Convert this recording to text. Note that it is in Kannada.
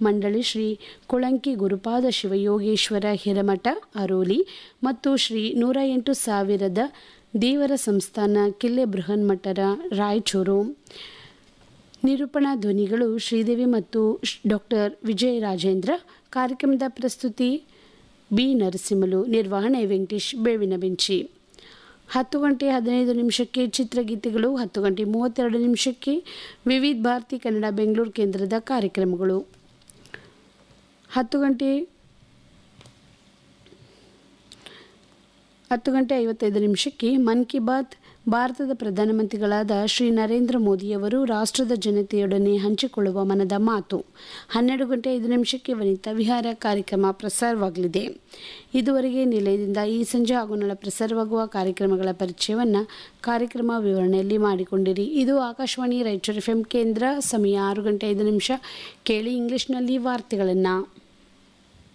ಮಂಡಳಿ ಶ್ರೀ ಕುಳಂಕಿ ಗುರುಪಾದ ಶಿವಯೋಗೇಶ್ವರ ಹಿರಮಠ ಅರೋಲಿ ಮತ್ತು ಶ್ರೀ ನೂರ ಎಂಟು ಸಾವಿರದ ದೇವರ ಸಂಸ್ಥಾನ ಕಿಲ್ಲೆ ಬೃಹನ್ಮಠರ ರಾಯಚೂರು ನಿರೂಪಣಾ ಧ್ವನಿಗಳು ಶ್ರೀದೇವಿ ಮತ್ತು ಡಾಕ್ಟರ್ ವಿಜಯ ರಾಜೇಂದ್ರ ಕಾರ್ಯಕ್ರಮದ ಪ್ರಸ್ತುತಿ ಬಿ ನರಸಿಂಹಲು ನಿರ್ವಹಣೆ ವೆಂಕಟೇಶ್ ಬೇವಿನ ಬೆಂಚಿ ಹತ್ತು ಗಂಟೆ ಹದಿನೈದು ನಿಮಿಷಕ್ಕೆ ಚಿತ್ರಗೀತೆಗಳು ಹತ್ತು ಗಂಟೆ ಮೂವತ್ತೆರಡು ನಿಮಿಷಕ್ಕೆ ವಿವಿಧ ಭಾರತಿ ಕನ್ನಡ ಬೆಂಗಳೂರು ಕೇಂದ್ರದ ಕಾರ್ಯಕ್ರಮಗಳು ಹತ್ತು ಗಂಟೆ ಹತ್ತು ಗಂಟೆ ಐವತ್ತೈದು ನಿಮಿಷಕ್ಕೆ ಮನ್ ಕಿ ಬಾತ್ ಭಾರತದ ಪ್ರಧಾನಮಂತ್ರಿಗಳಾದ ಶ್ರೀ ನರೇಂದ್ರ ಮೋದಿಯವರು ರಾಷ್ಟ್ರದ ಜನತೆಯೊಡನೆ ಹಂಚಿಕೊಳ್ಳುವ ಮನದ ಮಾತು ಹನ್ನೆರಡು ಗಂಟೆ ಐದು ನಿಮಿಷಕ್ಕೆ ವನಿತಾ ವಿಹಾರ ಕಾರ್ಯಕ್ರಮ ಪ್ರಸಾರವಾಗಲಿದೆ ಇದುವರೆಗೆ ನಿಲಯದಿಂದ ಈ ಸಂಜೆ ಹಾಗೂ ನಾಳೆ ಪ್ರಸಾರವಾಗುವ ಕಾರ್ಯಕ್ರಮಗಳ ಪರಿಚಯವನ್ನು ಕಾರ್ಯಕ್ರಮ ವಿವರಣೆಯಲ್ಲಿ ಮಾಡಿಕೊಂಡಿರಿ ಇದು ಆಕಾಶವಾಣಿ ರಾಯಚೂರು ಎಫ್ ಕೇಂದ್ರ ಸಮಯ ಆರು ಗಂಟೆ ಐದು ನಿಮಿಷ ಕೇಳಿ ಇಂಗ್ಲಿಷ್ನಲ್ಲಿ ವಾರ್ತೆಗಳನ್ನು